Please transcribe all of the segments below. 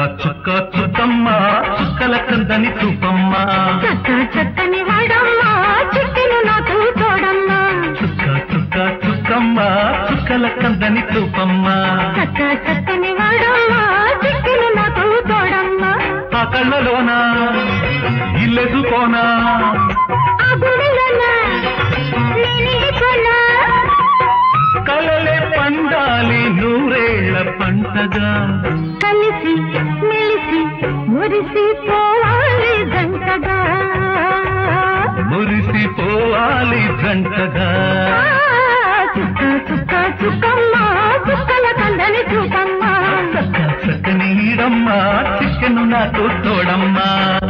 చుక్క చుక్కమ్మ చుక్కల కందని చూపమ్మ చక్క చక్కని వాడమ్మా చిట్టెను నాకు తోడమ్మా చుక్క చుక్క చుక్కమ్మ చుక్కల కందని చూపమ్మ చక్క చక్కని వాడమ్మా చిట్టెను నాకు తోడమ్మా ఆ కళ్ళలోన ఇల్లెదుకోనా ఆ గుడిలోన నేనిందుకోనా కలలే పండాలి నూరేళ్ల పంటగా కలిసి మెలిసి మురిసి పోవాలి గంటగా మురిసిపోవాలి జంటగా చుక్క చుక్క చుక్కమ్మ చుక్కల కందని చూపమ్మ చక్క చక్కని ఈడమ్మ చికెను నాకు తోడమ్మా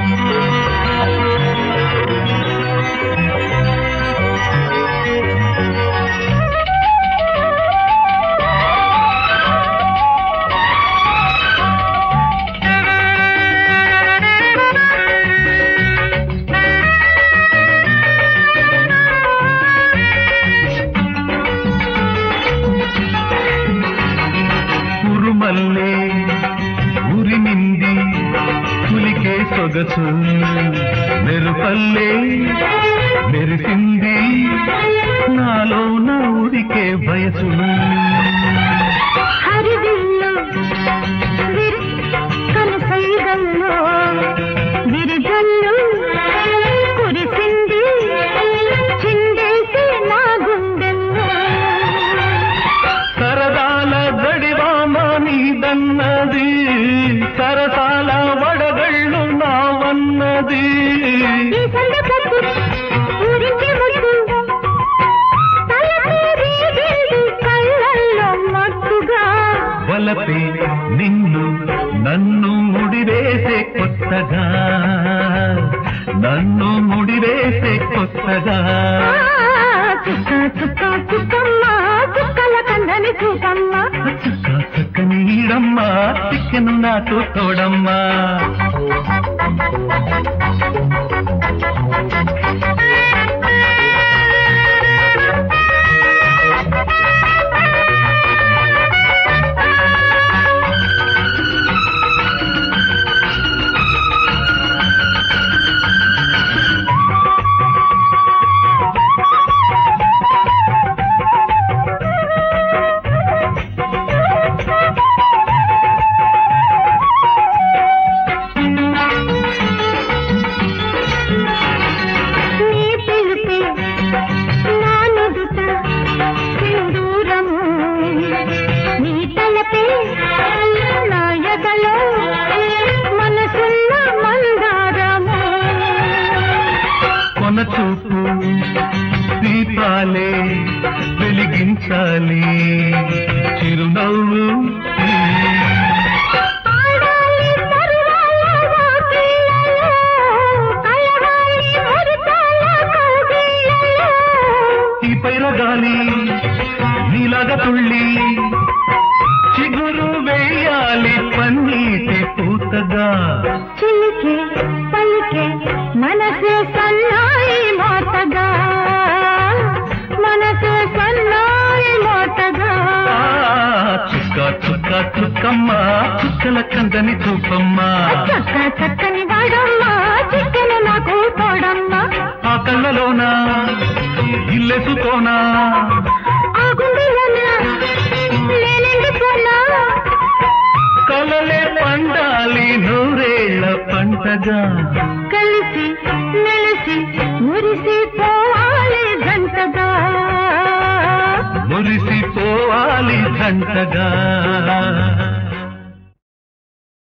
ఉరుమల్లే ఉరిమింది పులికే సొగసు మెరుపల్లే మెరిసింది నాలో నా ఉడికే వయసు హరివిల్లు విరి కనసైగల్లో విరిజల్లు కురిసింది చిందేసి నా గుండెల్లో సరదాల గడివామ నీదన్నది సరసాల వడగళ్ళు నావన్నది ఈ సందకట్టు ఊరించి ముట్టు తలపేరేగింది కళ్ళల్లో మత్తుగా వలపే నిన్ను నన్ను ముడివేసే కొత్తగా నన్ను ముడివేసే కొత్తగా చుక్క చుక్క చుక్కమ్మ చుక్కల కందని చూపమ్మ చక్క చక్కని ఈడమ్మ చికెను నాకు తోడమ్మా నీ పిలుపే నా నుదుట సింధూరము నీ తలపే నా ఎదలో మనసున్న మందారము కొన చూపు దీపాలే వెలిగించాలి చిరునవ్వు ఆడాలి సర్వాల వాకిళ్ళలో, కలవాలి మురిపాల కౌగిళ్ళలో. ఈ పైరగాలి నీలాగా తుళ్ళి చిగురు వేయాలి పన్నీటి పూతగా చిలికే పలికే మనసే సన్నాయి మోతగా మనసే సన్నాయి మోతగా ఆ, చుక్క చుక్క చుక్కమ్మ చుక్కల కందని చూపమ్మ చక్క చక్కని వాడమ్మ చిక్కను నాకు తోడమ్మ ఆ కళ్ళలోన ఇల్లెసుకోనా ఆ గుండెలోన నేనెందుకోనా కలలే పండాలి నూరేళ్ల పంటగా కలిసి మెలిసి మురిసి పోవాలి గంటగా మురిసిపోవాలి జంటగా